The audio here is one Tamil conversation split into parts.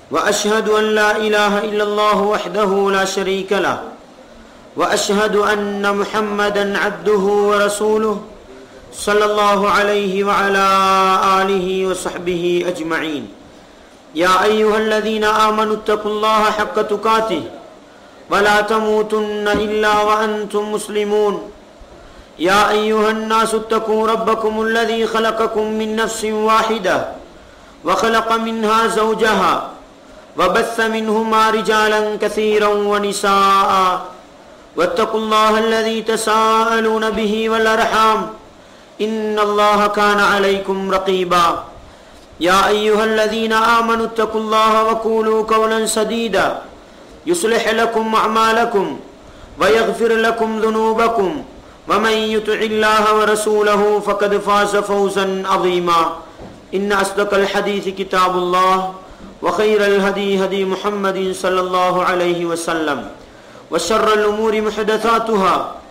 واشهد ان لا اله الا الله وحده لا شريك له واشهد ان محمدا عبده ورسوله صلى الله عليه وعلى اله وصحبه اجمعين يا ايها الذين امنوا اتقوا الله حق تقاته ولا تموتن الا وانتم مسلمون يا ايها الناس اتقوا ربكم الذي خلقكم من نفس واحده وخلق منها زوجها وبث منهما رجالا كثيرا ونساء واتقوا الله الذي تساءلون به والارحام ان الله كان عليكم رقيبا يا ايها الذين امنوا اتقوا الله وقولوا قولا سديدا يصلح لكم اعمالكم ويغفر لكم ذنوبكم ومن يطع الله ورسوله فقد فاز فوزا عظيما ان اصدق الحديث كتاب الله وخير الهدي هدي محمد صلى الله عليه وسلم وشر الامور محدثاتها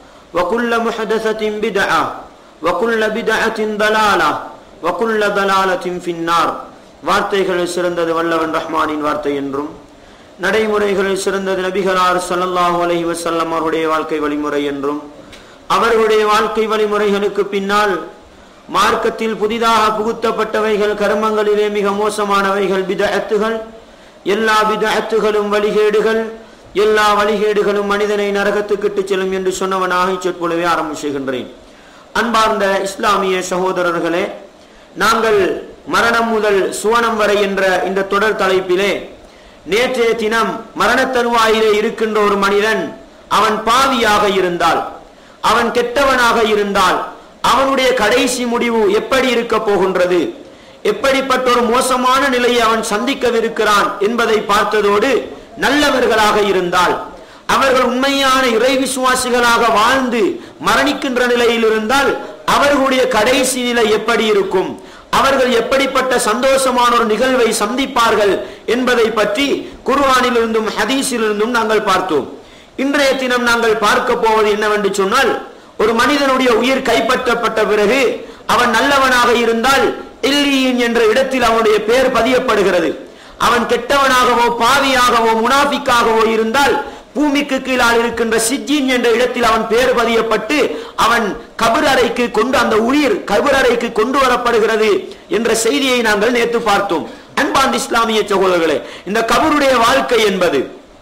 وكل محدثه بدعه وكل بدعه ضلاله وكل ضلاله في النار வார்த்தைகளில் சிறந்தது வல்லவன் ரஹ்மானின் வார்த்தை என்றும் நடைமுறைகளில் சிறந்தது நபிகளார் ஸல்லல்லாஹு அலைஹி வஸல்லம் அவருடைய வாழ்க்கை வழிமுறை என்றும் அவர்களுடைய வாழ்க்கை வழிமுறைகளுக்கு பின்னால் மார்க்கத்தில் புதிதாக புகுத்தப்பட்டவைகள் கர்மங்களிலே மிக மோசமானவைகள் பிதஅத்துகள் எல்லா பிதஅத்துகளும் வழிகேடுகள் எல்லா வழிகேடுகளும் மனிதனை நரகத்துக்கு இட்டுச் செல்லும் என்று சொன்னவனாக இச்சொற்பொழுவே ஆரம்பிச்சுகின்றேன் அன்பார்ந்த இஸ்லாமிய சகோதரர்களே நாங்கள் மரணம் முதல் சுவனம் வரை என்ற இந்த தொடர் தலைப்பிலே நேற்றைய தினம் மரண தருவாயிலே இருக்கின்ற ஒரு மனிதன் அவன் பாவியாக இருந்தால் அவன் கெட்டவனாக இருந்தால் அவனுடைய கடைசி முடிவு எப்படி இருக்க போகின்றது எப்படிப்பட்ட ஒரு மோசமான நிலையை அவன் சந்திக்கவிருக்கிறான் என்பதை பார்த்ததோடு நல்லவர்களாக இருந்தால் அவர்கள் உண்மையான இறை விசுவாசிகளாக வாழ்ந்து மரணிக்கின்ற நிலையில் இருந்தால் அவர்களுடைய கடைசி நிலை எப்படி இருக்கும் அவர்கள் எப்படிப்பட்ட சந்தோஷமான ஒரு நிகழ்வை சந்திப்பார்கள் என்பதை பற்றி குர்ஆனிலிருந்தும் ஹதீஸிலிருந்தும் நாங்கள் பார்த்தோம் இன்றைய தினம் நாங்கள் பார்க்க போவது என்னவென்று சொன்னால் ஒரு மனிதனுடைய உயிர் கைப்பற்றப்பட்ட பிறகு அவன் நல்லவனாக இருந்தால் இல்லியின் என்ற இடத்தில் அவனுடைய பெயர் பதியப்படுகிறது அவன் கெட்டவனாகவோ பாவியாகவோ முனாஃபிக்காகவோ இருந்தால் பூமிக்கு கீழால் இருக்கின்ற சிஜின் என்ற இடத்தில் அவன் பெயர் பதியப்பட்டு அவன் கபர் அறைக்கு கொண்டு அந்த உயிர் கபர் அறைக்கு கொண்டு வரப்படுகிறது என்ற செய்தியை நாங்கள் நேற்று பார்த்தோம் அன்பாந்த இஸ்லாமிய சகோதரர்களே இந்த கபருடைய வாழ்க்கை என்பது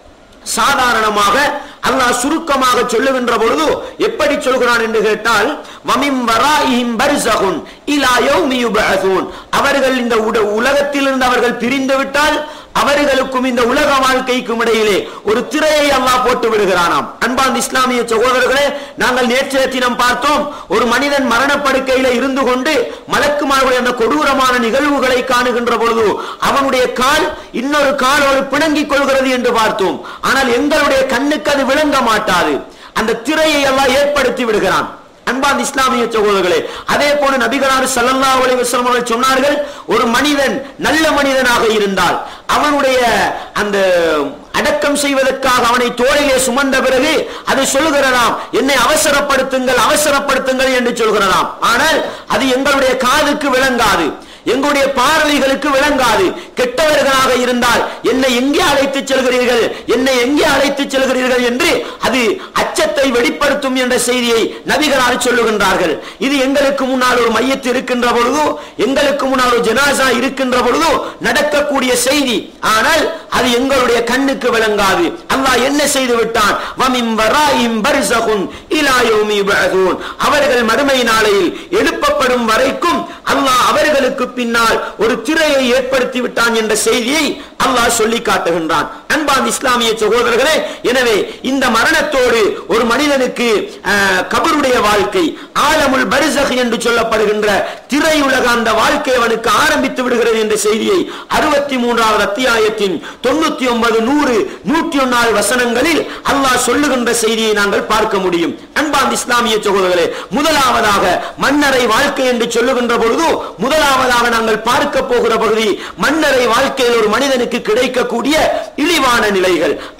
சாதாரணமாக அல்லாஹ் சுருக்கமாக சொல்லுகின்ற பொழுது எப்படி சொல்கிறான் என்று கேட்டால் வமிம் வராயிஹிம் பர்ஸகுன் இலா யௌமி யுபஅஸூன் அவர்கள் இந்த உட- உலகத்திலிருந்து அவர்கள் பிரிந்து விட்டால் அவர்களுக்கும் இந்த உலக வாழ்க்கைக்கும் இடையிலே ஒரு திரையை அல்லாஹ் போட்டு விடுகிறானாம் அன்பார்ந்த இஸ்லாமிய சகோதரர்களே நாங்கள் நேற்றைய தினம் பார்த்தோம் ஒரு மனிதன் மரணப்படுக்கையில இருந்து கொண்டு மலக்குமார்களுடைய அந்த கொடூரமான நிகழ்வுகளை காணுகின்ற பொழுது அவனுடைய கால் இன்னொரு காலோடு பிணங்கிக் கொள்கிறது என்று பார்த்தோம் ஆனால் எங்களுடைய கண்ணுக்கு அது விளங்க மாட்டாது அந்த திரையை எல்லாம் ஏற்படுத்தி விடுகிறான் அன்பான் இஸ்லாமிய சகோதரர்களே அதே போல நபிகளார் ஸல்லல்லாஹு அலைஹி வஸல்லம் அவர்கள் சொன்னார்கள் ஒரு மனிதன் நல்ல மனிதனாக இருந்தால் அவனுடைய அந்த அடக்கம் செய்வதற்காக அவனை தோளிலே சுமந்த பிறகு அது சொல்லுகிறதாம் என்னை அவசரப்படுத்துங்கள் அவசரப்படுத்துங்கள் என்று சொல்கிறதாம் ஆனால் அது எங்களுடைய காதுக்கு விளங்காது எங்களுடைய பார்வைகளுக்கு விளங்காது கெட்டவர்களாக இருந்தால் என்னை எங்கே அழைத்து செல்கிறீர்கள் என்னை எங்கே அழைத்து செல்கிறீர்கள் என்று அது அச்சத்தை வெளிப்படுத்தும் என்ற செய்தியை நபிகளால் சொல்லுகின்றார்கள் இது எங்களுக்கு முன்னால் ஒரு மையத்து இருக்கின்ற பொழுதோ எங்களுக்கு முன்னால் ஒரு ஜனாசா இருக்கின்ற பொழுதோ நடக்கக்கூடிய செய்தி ஆனால் அது எங்களுடைய கண்ணுக்கு விளங்காது அல்லாஹ் என்ன செய்து விட்டான் வமிம் வராயிம் பர்ஸகுன் இலா யௌமி யுபஅஸூன் அவர்கள் மறுமை நாளையில் எழுப்பப்படும் வரைக்கும் அல்லாஹ் அவர்களுக்கு பின்னால் ஒரு திரையை ஏற்படுத்தி விட்டான் என்ற செய்தியை அல்லாஹ் சொல்லி காட்டுகின்றான் அன்பான் இஸ்லாமிய சகோதரர்களே எனவே இந்த மரணத்தோடு ஒரு மனிதனுக்கு அஹ், கபருடைய வாழ்க்கை ஆலமுல் பரிசக் என்று சொல்லப்படுகின்ற திரையுலக அந்த வாழ்க்கை அவனுக்கு ஆரம்பித்து விடுகிறது என்ற செய்தியை அறுபத்தி மூன்றாவது அத்தியாயத்தின் தொண்ணூத்தி ஒன்பது நூறு நூற்றி ஒன்னாறு வசனங்களில் அல்லாஹ் சொல்லுகின்ற செய்தியை நாங்கள் பார்க்க முடியும் அன்பான் இஸ்லாமிய சகோதரர்களே முதலாவதாக மன்னரை வாழ்க்கை என்று சொல்லுகின்ற பொழுது முதலாவதாக நாங்கள் பார்க்க போகிற பகுதி மன்னரை வாழ்க்கையில் ஒரு மனிதனுக்கு கிடைக்கக்கூடிய இழிவான நிலைகள்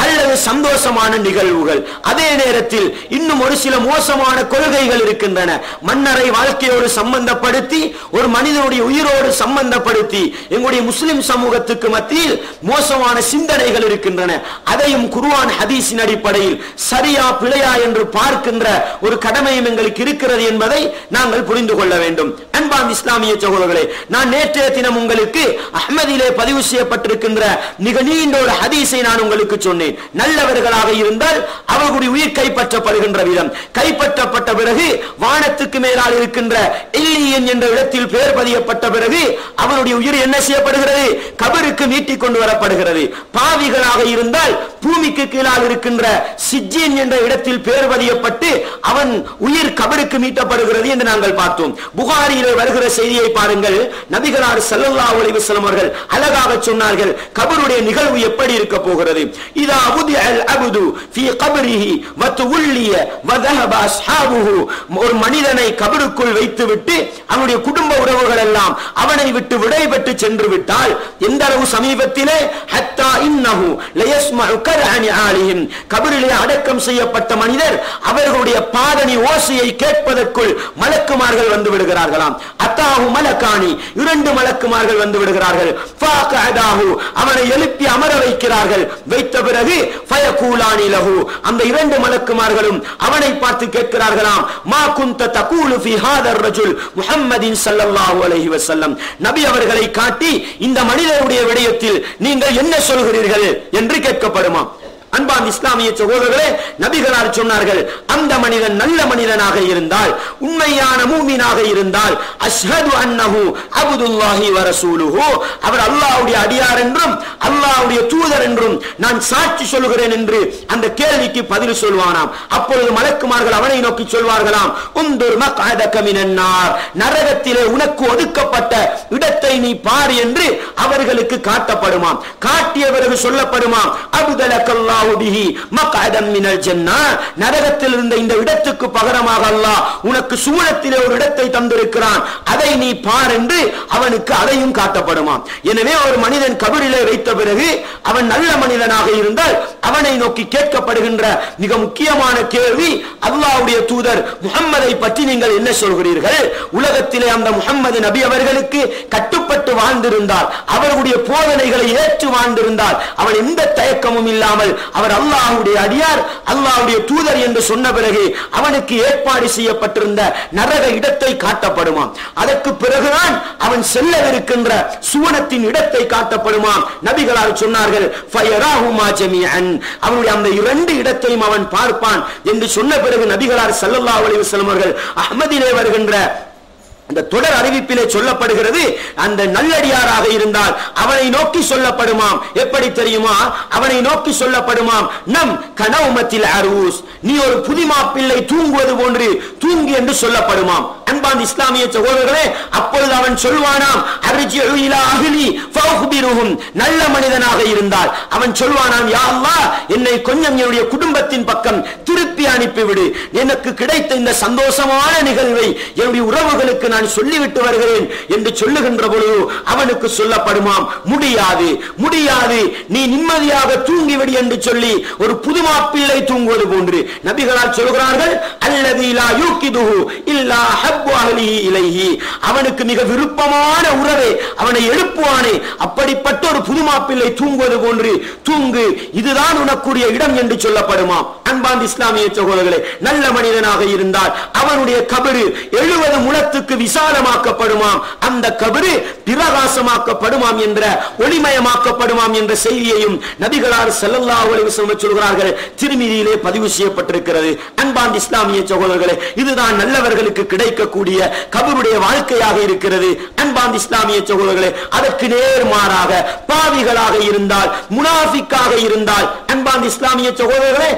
அல்லது சந்தோஷமான நிகழ்வுகள் அதே நேரத்தில் இன்னும் ஒரு சில மோசமான கொள்கைகள் இருக்கின்றன மன்னரை வாழ்க்கையோடு சம்பந்தப்படுத்தி ஒரு மனிதனுடைய உயிரோடு சம்பந்தப்படுத்தி எங்களுடைய முஸ்லிம் சமூகத்துக்கு மத்தியில் மோசமான சிந்தனைகள் இருக்கின்றன அதையும் குர்ஆன் ஹதீஸின் அடிப்படையில் சரியா பிழையா என்று பார்க்கின்ற ஒரு கடமையும் எங்களுக்கு இருக்கிறது என்பதை நாங்கள் புரிந்து கொள்ள வேண்டும் அன்பான் இஸ்லாமிய சகோதரர்களே நான் நேற்றைய தினம் உங்களுக்கு அஹ்மதிலே பதிவு செய்யப்பட்டிருக்கின்ற மிக நீண்ட ஒரு ஹதீஸை நான் உங்களுக்கு சொன்னேன் நல்லவர்களாக இருந்தால் அவர்களுடைய உயிர் கைப்பற்றப்படுகின்ற விதம் கைப்பற்றப்பட்ட பிறகு வானத்துக்கு மேலால் இருக்கின்ற இல்லியன் என்ற இடத்தில் பெயர் பதியப்பட்ட பிறகு அவனுடைய உயிர் என்ன செய்யப்படுகிறது கபருக்கு நீட்டிக் கொண்டு வரப்படுகிறது பாவிகளாக இருந்தால் பூமிக்கு கீழால் இருக்கின்ற சிஜ்ஜின் என்ற இடத்தில் பெயர் பதியப்பட்டு அவன் உயிர் கபருக்கு மீட்டப்படுகிறது என்று நாங்கள் பார்த்தோம் புகாரியிலே வருகிற செய்தியை பாருங்கள் நபிகளார் ஸல்லல்லாஹு அலைஹி வஸல்லம் அவர்கள் அழகாக சொன்னார்கள் கபருடைய நிகழ்வு எப்படி இருக்க போகிறது இதா உதி அல் அபுது ஃபீ கபரிஹி வ துல்லிய வ ذهب அஸ்ஹாபுஹு ஒரு மனிதனை கபருக்குள் வைத்துவிட்டு அவனுடைய குடும்ப உறவுகள் எல்லாம் அவனை விட்டு விடைபெற்று சென்று விட்டால் எந்த அளவு சமீபத்திலே ஹத்தா இன்னஹு லயஸ்மஉ கர்அனி ஆலிஹிம் கபரிலே அடக்கம் செய்யப்பட்ட மனிதர் அவர்களுடைய பாதணி ஓசையை கேட்பதற்குள் மலக்குமார்கள் வந்து விடுகிறார்களாம் அத்தாஹு மலக்காணி இரண்டு மலக்குமார்கள் வந்து விடுகிறார்கள் ஃபஅகஅதாஹு அவனை எழுப்பி அமர வைக்கிறார்கள் வைத்த பிறகு ஃபயகூலானி லஹு அந்த இரண்டு மலக்குமார்களும் அவனை பார்த்து கேட்கிறார்களாம் மா குந்த தகூலு ஃபி ஹாதர் ரஜுல் முஹம்மதின் ஸல்லல்லாஹு அலைஹி வஸல்லம் நபி அவர்களை காட்டி இந்த மனிதருடைய விடயத்தில் நீங்கள் என்ன சொல்கிறீர்கள் என்று கேட்கப்படுமா அன்பான் இஸ்லாமிய சகோதரர்களே நபிகளார் சொன்னார்கள் அந்த மனிதன் நல்ல மனிதனாக இருந்தால் உண்மையான மூமினாக இருந்தால் அஷ்ஹது அன்னஹு அப்துல்லாஹி வ ரசூலுஹு அவர் அல்லாஹ்வுடைய அடியார் என்றும் அல்லாஹ்வுடைய தூதர் என்றும் நான் சாட்சி சொல்கிறேன் என்று அந்த கேள்விக்கு பதில் சொல்வானாம் அப்பொழுது மலக்குமார்கள் அவனை நோக்கி சொல்வார்களாம் உந்துர் மக்அதக மினன் நார் நரகத்திலே உனக்கு ஒதுக்கப்பட்ட இடத்தை நீ பார் என்று அவர்களுக்கு காட்டப்படுமாம் காட்டிய பிறகு சொல்லப்படுமாம் அபுதலக்கல்லாஹு பிஹி மக்அதம் மினல் ஜன்னா நரகத்தில் இருந்த இந்த இடத்துக்கு பகரமாக அல்லாஹ் உனக்கு சூழத்திலே ஒரு இடத்தை தந்திருக்கிறான் அதை நீ பார் என்று அவனுக்கு அதையும் காட்டப்படுமாம் எனவே ஒரு மனிதன் கபரிலே வைத்த பிறகு அவன் நல்ல மனிதனாக இருந்தால் அவனை நோக்கி கேட்கப்படுகின்ற மிக முக்கியமான கேள்வி அல்லாஹ்வுடைய தூதர் முகம்மதை பற்றி நீங்கள் என்ன சொல்கிறீர்கள் உலகத்திலே அந்த முகம்மது நபி அவர்களுக்கு கட்டுப்பட்டு வாழ்ந்திருந்தால் அவர்களுடைய போதனைகளை ஏற்று வாழ்ந்திருந்தால் அவன் எந்த தயக்கமும் இல்லாமல் அவர் அல்லாஹ்வுடைய அடியார் அல்லாஹ்வுடைய தூதர் என்று சொன்ன பிறகு அவனுக்கு ஏற்பாடு செய்யப்பட்டிருந்த நரக இடத்தை காட்டப்படுமாம் அதற்கு பிறகுதான் அவன் செல்லவிருக்கின்ற சுவனத்தின் இடத்தை காட்டப்படுமாம் நபிகளார் சொன்னார்கள் ஃபயராஹுமா ஜமீஅன் அவனுடைய அந்த இரண்டு இடத்தையும் அவன் பார்ப்பான் என்று சொன்ன பிறகு நபிகளார் ஸல்லல்லாஹு அலைஹி வஸல்லம் அவர்கள் அஹ்மதிலே வருகின்ற அந்த தொடர் அறிவிப்பிலே சொல்லப்படுகிறது அந்த நல்லடியாராக இருந்தால் அவனை நோக்கி சொல்லப்படுமாம் எப்படி தெரியுமா அவனை நோக்கி சொல்லப்படுமாம் நம் கனவுமத்தில் அரூஸ் நீ ஒரு புதிமா பிள்ளை தூங்குவது போன்று தூங்கு என்று சொல்லப்படுமாம் அன்பான் இஸ்லாமிய சகோதரர்களே அப்பொழுது அவன் சொல்வானாம் அர்ஜிஉ இலா அஹ்லி ஃபஅக்பிருஹும் நல்ல மனிதனாக இருந்தால் அவன் சொல்வானாம் யா அல்லாஹ் என்னை கொஞ்சம் என்னுடைய குடும்பத்தின் பக்கம் திருப்பி அனுப்பிவிடு எனக்கு கிடைத்த இந்த சந்தோஷமான நிகழ்வை என்னுடைய உறவுகளுக்கு நான் சொல்லிவிட்டு வருகிறேன் என்று சொல்லுகின்ற பொழுது அவனுக்கு சொல்லப்படுமாம் முடியாது முடியாது நீ நிம்மதியாக தூங்கிவிடு என்று சொல்லி ஒரு புதுமா பிள்ளை தூங்குவது போன்று நபிகளால் சொல்கிறார்கள் அல்லது இலா யூக்கிதுஹு இல்லா ஹப்பு அஹ்லிஹி இலைஹி அவனுக்கு மிக விருப்பமான உறவே அவனை எழுப்புவானே அப்படிப்பட்ட ஒரு புதுமா பிள்ளை தூங்குவது போன்று தூங்கு இதுதான் உனக்குரிய இடம் என்று சொல்லப்படுமாம் அன்பாந்த இஸ்லாமிய சகோதரர்களே நல்ல மனிதனாக இருந்தால் அவனுடைய கபரு எழுபது முழத்துக்கு விசாலமாக்கப்படுமாம் அந்த கபரு பிரகாசமாக்கப்படுமாம் என்ற ஒளிமயமாக்கப்படுமாம் என்ற செய்தியையும் நபிகளார் ஸல்லல்லாஹு அலைஹி வஸல்லம் சொல்கிறார்கள் திருமிதியிலே பதிவு செய்யப்பட்டிருக்கிறது அன்பாந்த இஸ்லாமிய சகோதரர்களே இதுதான் நல்லவர்களுக்கு கிடைக்கக்கூடிய கபருடைய வாழ்க்கையாக இருக்கிறது அன்பாந்த இஸ்லாமிய சகோதரர்களே அதற்கு நேர்மாறாக பாவிகளாக இருந்தால் முனாஃபிக்காக இருந்தால் அன்பாந்த இஸ்லாமிய சகோதரர்களே நபிகள்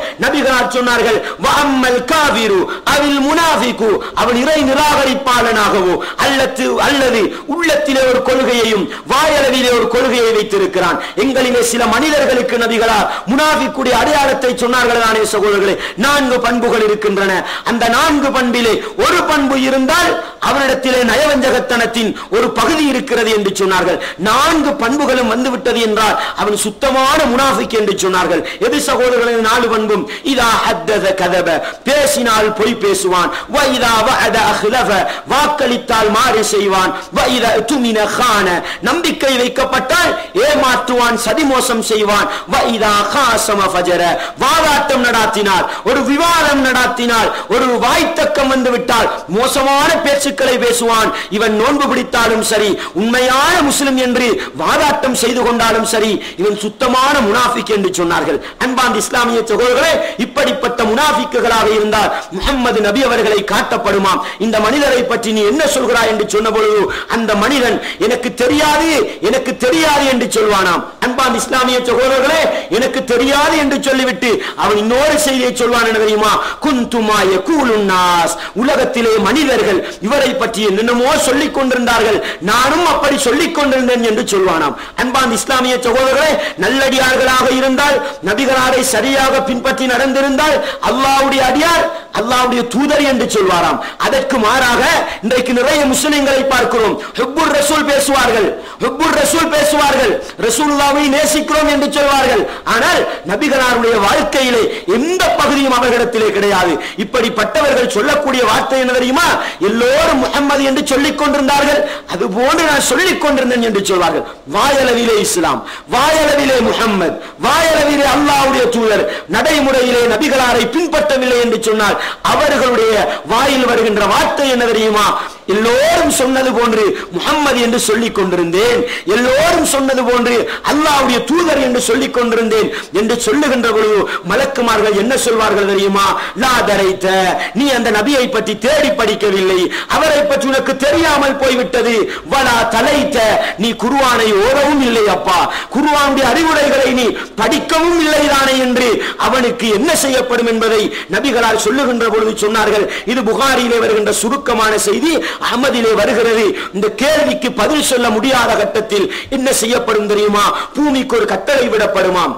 நபிகளார் சொன்னார்கள் வஅம்மல் காபிரு அவில் முனாஃபிகு அவன் இறை நிராகரிப்பாளனாகவோ அல்லது அல்லது உள்ளத்திலே ஒரு கொள்கையையும் வாயளவிலே ஒரு கொள்கையை வைத்திருக்கிறான் எங்களிலே சில மனிதர்களுக்கு நபிகளார் முனாஃபிக்குடைய அடையாளத்தை சொன்னார்கள் தானே சகோதரர்களே நான்கு பண்புகள் இருக்கின்றன அந்த நான்கு பண்பிலே ஒரு பண்பு இருந்தால் அவனிடத்திலே நயவஞ்சகத்தனத்தின் ஒரு பகுதி இருக்கிறது என்று சொன்னார்கள் நான்கு பண்புகளும் வந்துவிட்டது என்றால் அவன் சுத்தமான முனாஃபிக் என்று சொன்னார்கள் எது சகோதரர்களின் நாலு பண்பும் இதா ஹத்தத கதப பேசினால் பொய் பேசுவான் வைதா வஅத அஹ்லஃப வாக்களித்தால் மாறு செய்வான் வைதா துமின கான நம்பிக்கை வைக்கப்பட்டால் ஏமாற்றுவான் சதிமோசம் செய்வான் வைதா காசம ஃபஜர வாதாட்டம் நடாத்தினார் ஒரு விவாதம் நடாத்தினார் ஒரு வாய்த்தக்கம் வந்து விட்டால் மோசமான பேச்சுக்களை பேசுவான் இவன் நோன்பு பிடித்தாலும் சரி உண்மையான முஸ்லிம் என்று வாதாட்டம் செய்து கொண்டாலும் சரி இவன் சுத்தமான முனாஃபிக் என்று சொன்னார்கள் அன்பாந்த இஸ்லாமிய சகோதரர்களே இப்படிப்பட்ட முனாஃபிக்குகளாக இருந்தால் முகம்மது நபி அவர்களை காட்டப்படுமாம் இந்த மனிதரை பற்றி நீ என்ன சொல்கிறாய் என்று சொன்ன பொழுது அந்த மனிதன் எனக்கு தெரியாது எனக்கு தெரியாது என்று சொல்வானாம் அன்பாந்த இஸ்லாமிய சகோதரர்களே எனக்கு தெரியாது என்று சொல்லிவிட்டு அவன் இன்னொரு செய்தியை சொல்வான் என்ன தெரியுமா குந்துமாய கூலுன்னாஸ் உலகத்திலே மனிதர்கள் இவரை பற்றி என்னென்னமோ சொல்லிக் கொண்டிருந்தார்கள் நானும் அப்படி சொல்லிக் கொண்டிருந்தேன் என்று சொல்வானாம் அன்பாந்த இஸ்லாமிய சகோதரர்களே நல்லடியார்களாக இருந்தால் நபிகளாரை சரியாக பின்பற்றி நடந்திருந்தால் அல்லாவுடைய அடியார் அல்லாவுடைய தூதர் என்று சொல்வாராம் அதற்கு மாறாக இன்றைக்கு நிறைய முஸ்லிம்களை பார்க்கிறோம் ஹுப்புர் ரசூல் பேசுவார்கள் ஹுப்புர் ரசூல் பேசுவார்கள் ரசூலுல்லாவை நேசிக்கிறோம் என்று சொல்வார்கள் ஆனால் நபிகளாருடைய வாழ்க்கையிலே எந்த பகுதியும் அவர்களிடத்திலே கிடையாது இப்படிப்பட்டவர்கள் சொல்லக்கூடிய வார்த்தை என்ன தெரியுமா எல்லோரும் முகம்மது என்று சொல்லிக் கொண்டிருந்தார்கள் அது போன்று நான் சொல்லிக் கொண்டிருந்தேன் என்று சொல்வார்கள் வாயளவிலே இஸ்லாம் வாயளவிலே முகம்மது வாயளவிலே அல்லாவுடைய தூதர் நடைமுறையிலே நபிகளாரை பின்பற்றவில்லை என்று சொன்னால் அவர்களுடைய வாயில் வருகின்ற வார்த்தை என்ன தெரியுமா எல்லோரும் சொன்னது போன்று முகம்மது என்று சொல்லிக் கொண்டிருந்தேன் எல்லோரும் சொன்னது போன்று அல்லாவுடைய தூதர் என்று சொல்லிக் கொண்டிருந்தேன் என்று சொல்லுகின்ற பொழுது மலக்குமார்கள் என்ன சொல்வார்கள் தெரியுமா லா தரைத்த நீ அந்த நபியை பற்றி தேடி படிக்கவில்லை அவரை பற்றி உனக்கு தெரியாமல் போய்விட்டது வலா தலைத்த நீ குருவானை ஓடவும் இல்லை அப்பா குருவானுடைய அறிவுரைகளை நீ படிக்கவும் இல்லைதானே என்று அவனுக்கு என்ன செய்யப்படும் என்பதை நபிகளால் சொல்லுகின்ற பொழுது சொன்னார்கள் இது புகாரியிலே வருகின்ற சுருக்கமான செய்தி அகமதிலே வருகிறது இந்த கேள்விக்கு பதில் சொல்ல முடியாத கட்டத்தில் என்ன செய்யப்படும் தெரியுமா பூமிக்கு ஒரு கட்டளை விடப்படுமாம்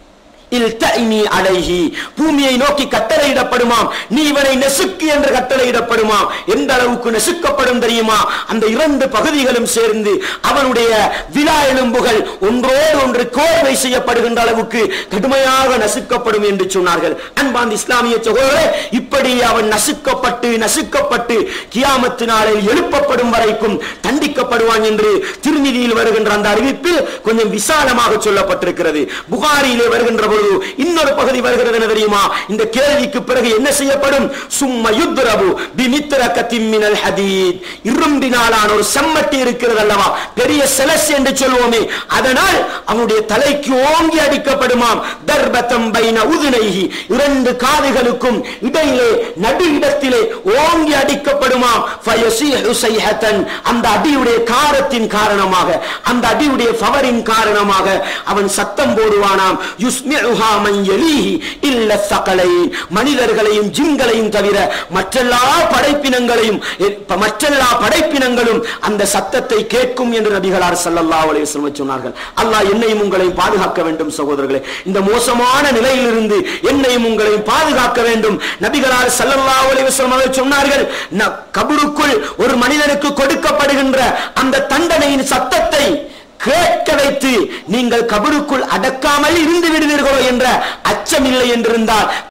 இல்தஇனி அலைஹி பூமியை நோக்கி கட்டளையிடப்படுமாம் நீ இவனை நெசுக்கு என்று கட்டளையிடப்படுமாம் எந்த அளவுக்கு நெசுக்கப்படும் தெரியுமா அந்த இரண்டு பகுதிகளும் சேர்ந்து அவனுடைய விழா எலும்புகள் ஒன்றோடு ஒன்று கோர்வை செய்யப்படுகின்ற அளவுக்கு கடுமையாக நசுக்கப்படும் என்று சொன்னார்கள் அன்பாந்த இஸ்லாமிய சகோதரே இப்படி அவன் நசுக்கப்பட்டு நசுக்கப்பட்டு கியாமத்து நாளில் எழுப்பப்படும் வரைக்கும் தண்டிக்கப்படுவான் என்று திருநிதியில் வருகின்ற அந்த அறிவிப்பில் கொஞ்சம் விசாலமாக சொல்லப்பட்டிருக்கிறது புகாரியிலே வருகின்ற பொழுது இன்னொரு பகுதி வருகிறது என்ன தெரியுமா இந்த கேள்விக்கு பிறகு என்ன செய்யப்படும் சும்ம யுத்ரபு பிமித்ர கத்திமினல் ஹதீத் இரும்பினாலான ஒரு செம்மட்டி இருக்கிறது அல்லவா பெரிய செலஸ் என்று சொல்வோமே அதனால் அவனுடைய தலைக்கு ஓங்கி அடிக்கப்படுமாம் தர்பத்தம் பைன உதுனைஹி இரண்டு காதுகளுக்கும் இடையிலே நடு இடத்திலே ஓங்கி அடிக்கப்படுமாம் ஃபயஸீஹு ஸைஹத்தன் அந்த அடியுடைய காரத்தின் காரணமாக அந்த அடியுடைய பவரின் காரணமாக அவன் சத்தம் போடுவானாம் யுஸ்மிஉஹா மன் யலீஹி இல்ல ஸகலைன் மனிதர்களையும் ஜின்களையும் தவிர மற்றெல்லா படைப்பினங்களையும் எ- மற்றெல்லா படைப்பினங்களும் அந்த சத்தத்தை கேட்கும் என்று நபிகளார் ஸல்லல்லாஹு அலைஹி வஸல்லம் சொன்னார்கள் அல்லாஹ் என்னையும் உங்களையும் பாதுகாக்க வேண்டும் சகோதரர்களே இந்த மோசமான நிலையிலிருந்து என்னையும் உங்களையும் பாதுகாக்க வேண்டும் நபிகளார் ஸல்லல்லாஹு அலைஹி வஸல்லம் அவர்கள் சொன்னார்கள் ந- கபருக்குள் ஒரு மனிதனுக்கு கொடுக்கப்படுகின்ற அந்த தண்டனையின் சத்தத்தை கேட்க வைத்து நீங்கள் கபருக்குள் அடக்காமல் இருந்து விடுவீர்களோ என்ற அச்சம் இல்லை என்றிருந்தால்